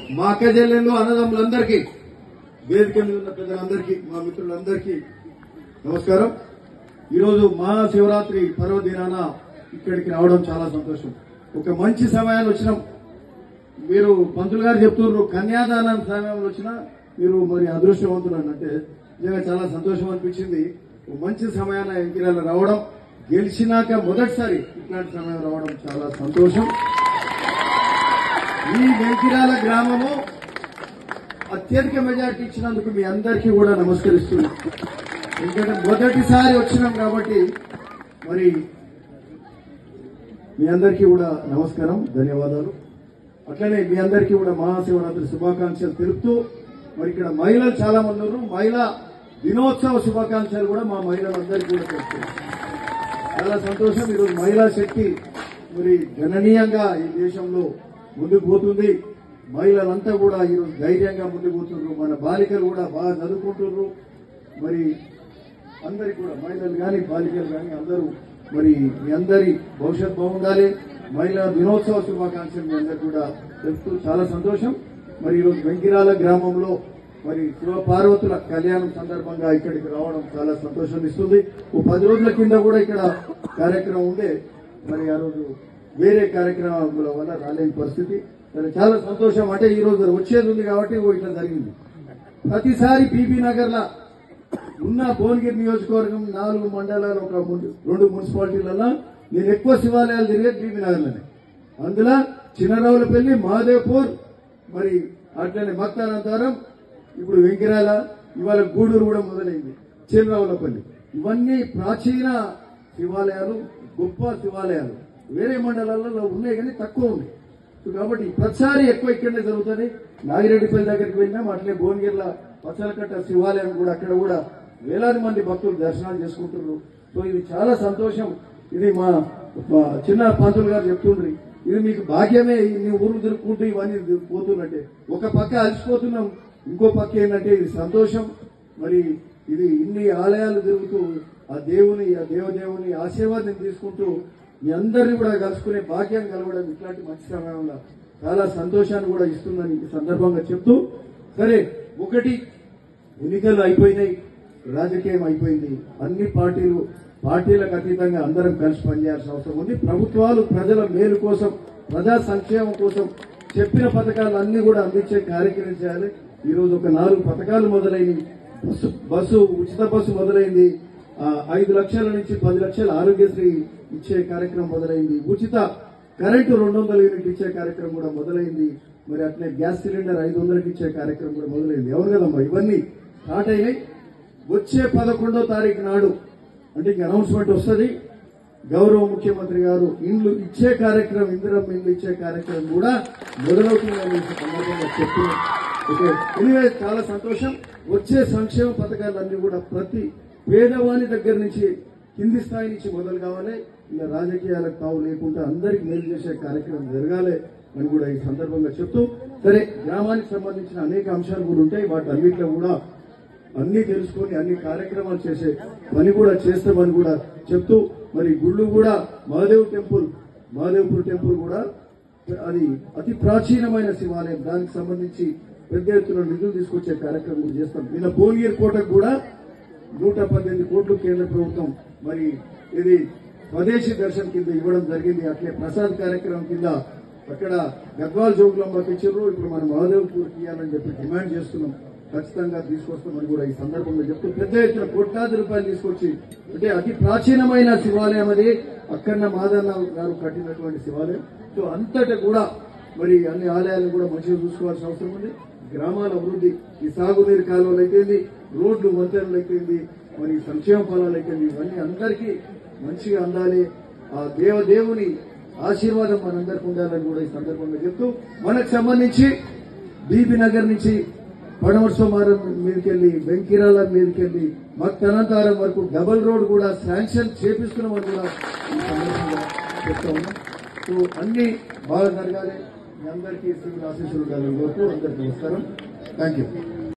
మా అక్క చెల్లెళ్ళు అన్నదమ్ములందరికీ వేదిక మీద ఉన్న పెద్దలందరికీ మా మిత్రులందరికీ నమస్కారం ఈరోజు మహాశివరాత్రి పర్వదినాన ఇక్కడికి రావడం చాలా సంతోషం ఒక మంచి సమయాన్ని వచ్చినాం మీరు పంతులు గారు చెప్తున్నారు కన్యాదానం సమయంలో వచ్చినా మీరు మరి అదృష్టవంతులు అని అంటే నిజంగా చాలా సంతోషం అనిపించింది ఒక మంచి సమయాన ఎంకిరాల రావడం గెలిచినాక మొదటిసారి ఇట్లాంటి సమయం రావడం చాలా సంతోషం ఈ వెంకిరాల గ్రామము అత్యధిక మెజార్టీ ఇచ్చినందుకు మీ అందరికీ కూడా నమస్కరిస్తున్నాం ఎందుకంటే మొదటిసారి వచ్చినాం కాబట్టి మరి మీ అందరికీ కూడా నమస్కారం ధన్యవాదాలు అట్లనే మీ అందరికీ కూడా మహాశివరాత్రి శుభాకాంక్షలు తెలుపుతూ మరి ఇక్కడ మహిళలు చాలా మంది ఉన్నారు మహిళా దినోత్సవ శుభాకాంక్షలు కూడా మా మహిళలందరికీ కూడా తెలుపుతున్నాం చాలా సంతోషం ఈరోజు మహిళా శక్తి మరి గణనీయంగా ఈ దేశంలో ముందుకు పోతుంది మహిళలంతా కూడా ఈరోజు ధైర్యంగా ముందుకు పోతున్నారు మన బాలికలు కూడా బాగా చదువుకుంటున్నారు మరి అందరికి కూడా మహిళలు కానీ బాలికలు కానీ అందరూ మరి మీ అందరి భవిష్యత్ బాగుండాలి మహిళా దినోత్సవ శుభాకాంక్షలు మీ అందరికి కూడా తెలుపుతూ చాలా సంతోషం మరి ఈరోజు వెంకిరాల గ్రామంలో మరి శివ పార్వతుల కళ్యాణం సందర్భంగా ఇక్కడికి రావడం చాలా సంతోషం ఇస్తుంది ఓ పది రోజుల కింద కూడా ఇక్కడ కార్యక్రమం ఉండే మరి ఆ రోజు వేరే కార్యక్రమాల వల్ల రాలేని పరిస్థితి సరే చాలా సంతోషం అంటే ఈ రోజు వచ్చేది ఉంది కాబట్టి ఓ ఇట్లా జరిగింది ప్రతిసారి పీపీ నగర్ లా ఉన్న భువనగిరి నియోజకవర్గం నాలుగు మండలాలు ఒక మున్- రెండు మున్సిపాలిటీలలో నేను ఎక్కువ శివాలయాలు తిరిగేది బీబీ నగర్లోనే అందులో చిన్నరావులపల్లి మహాదేవ్పూర్ మరి అట్లనే భక్తానంతరం ఇప్పుడు వెంకిరాల ఇవాళ గూడూరు కూడా మొదలైంది చిన్నరావులపల్లి ఇవన్నీ ప్రాచీన శివాలయాలు గొప్ప శివాలయాలు వేరే మండలాలలో ఉన్నాయి కానీ తక్కువ ఉన్నాయి సో కాబట్టి ప్రతిసారి ఎక్కువ ఇక్కడనే జరుగుతుంది నాగిరెడ్డిపల్లి దగ్గరికి వెళ్ళినాం అట్లే భువనగిరిల పచ్చలకట్ట శివాలయం కూడా అక్కడ కూడా వేలాది మంది భక్తులు దర్శనాలు చేసుకుంటున్నారు సో ఇది చాలా సంతోషం ఇది మా మా చిన్న పంతులు గారు చెప్తుండ్రి ఇది మీకు భాగ్యమే నీ ఊర్లు తిరుక్కుంటూ ఇవన్నీ పోతున్నట్టే ఒక పక్క అలసిపోతున్నాం ఇంకో పక్క ఏంటంటే ఇది సంతోషం మరి ఇది ఇన్ని ఆలయాలు తిరుగుతూ ఆ దేవుని ఆ దేవదేవుని ఆశీర్వాదం తీసుకుంటూ మీ అందరినీ కూడా కలుసుకునే భాగ్యం కలవడం ఇట్లాంటి మంచి సమయంలో చాలా సంతోషాన్ని కూడా ఇస్తుందని ఈ సందర్భంగా చెప్తూ సరే ఒకటి ఎన్నికలు అయిపోయినాయి రాజకీయం అయిపోయింది అన్ని పార్టీలు పార్టీలకు అతీతంగా అందరం కలిసి పనిచేయాల్సిన అవసరం ఉంది ప్రభుత్వాలు ప్రజల మేలు కోసం ప్రజా సంక్షేమం కోసం చెప్పిన పథకాలు అన్ని కూడా అందించే కార్యక్రమం చేయాలి ఈ రోజు ఒక నాలుగు పథకాలు మొదలైనవి బస్సు బస్సు ఉచిత బస్సు మొదలైంది ఆ, ఐదు లక్షల నుంచి పది లక్షల ఆరోగ్యశ్రీ ఇచ్చే కార్యక్రమం మొదలైంది ఉచిత కరెంటు రెండు వందల యూనిట్ ఇచ్చే కార్యక్రమం కూడా మొదలైంది మరి అట్లే గ్యాస్ సిలిండర్ ఐదు వందలకి ఇచ్చే కార్యక్రమం కూడా మొదలైంది ఎవరు కదమ్మా ఇవన్నీ స్టార్ట్ అయినాయి వచ్చే పదకొండో తారీఖు నాడు అంటే ఇంక అనౌన్స్మెంట్ వస్తుంది గౌరవ ముఖ్యమంత్రి గారు ఇండ్లు ఇచ్చే కార్యక్రమం ఇందిరమ్మ ఇండ్లు ఇచ్చే కార్యక్రమం కూడా మొదలవుతుందని ఈ సందర్భంగా చెప్తున్నాం ఓకే ఎనివే చాలా సంతోషం వచ్చే సంక్షేమ పథకాలన్నీ కూడా ప్రతి పేదవాని దగ్గర నుంచి కింది స్థాయి నుంచి మొదలు కావాలి ఇలా రాజకీయాలకు తావు లేకుండా అందరికి మేలు చేసే కార్యక్రమం జరగాలి అని కూడా ఈ సందర్భంగా చెప్తూ సరే గ్రామానికి సంబంధించిన అనేక అంశాలు కూడా ఉంటాయి వాటి అన్నింటిలో కూడా అన్ని తెలుసుకొని అన్ని కార్యక్రమాలు చేసే పని కూడా చేస్తామని కూడా చెప్తూ మరి గుళ్ళు కూడా మహాదేవ్ టెంపుల్ మహాదేవ్పూర్ టెంపుల్ కూడా అది అతి ప్రాచీనమైన శివాలయం దానికి సంబంధించి పెద్ద ఎత్తున నిధులు తీసుకొచ్చే కార్యక్రమం కూడా చేస్తాం నిన్న భువనగిరి కోటకు కూడా నూట పద్దెనిమిది కోట్లు కేంద్ర ప్రభుత్వం మరి ఇది స్వదేశీ దర్శన్ కింద ఇవ్వడం జరిగింది అట్లే ప్రసాద్ కార్యక్రమం కింద అక్కడ గద్వాల్ జోగులంబకి ఇచ్చారు ఇప్పుడు మనం మహాదేవ్పూర్కి ఇవ్వాలని చెప్పి డిమాండ్ చేస్తున్నాం ఖచ్చితంగా తీసుకొస్తామని కూడా ఈ సందర్భంగా చెప్తూ పెద్ద ఎత్తున కోట్లాది రూపాయలు తీసుకొచ్చి అంటే అతి ప్రాచీనమైన శివాలయం అది అక్కన్న మాదన్న గారు కట్టినటువంటి శివాలయం సో అంతటా కూడా మరి అన్ని ఆలయాలను కూడా మంచిగా చూసుకోవాల్సిన అవసరం ఉంది గ్రామాల అభివృద్ధి ఈ సాగునీరు కాలువలు అయితేంది రోడ్లు వంతెనలు అయితేంది మరి సంక్షేమ ఫలాలు అయితేంది ఇవన్నీ అందరికీ మంచిగా అందాలి ఆ దేవదేవుని ఆశీర్వాదం మనందరికి ఉండాలని కూడా ఈ సందర్భంగా చెప్తూ మనకు సంబంధించి బీబీ నగర్ నుంచి పడమర్సోమారం మీదకెళ్లి వెంకిరాల మీదకెళ్లి మత్తనంతారం వరకు డబల్ రోడ్ కూడా శాంక్షన్ చేపిస్తున్నామని కూడా ఈ సందర్భంగా చెప్తా ఉన్నాం సో అన్ని బాగా జరగాలి మీ అందరికీ శివుని ఆశీస్సులు ఉండాలని కోరుతూ అందరికీ నమస్కారం థ్యాంక్ యూ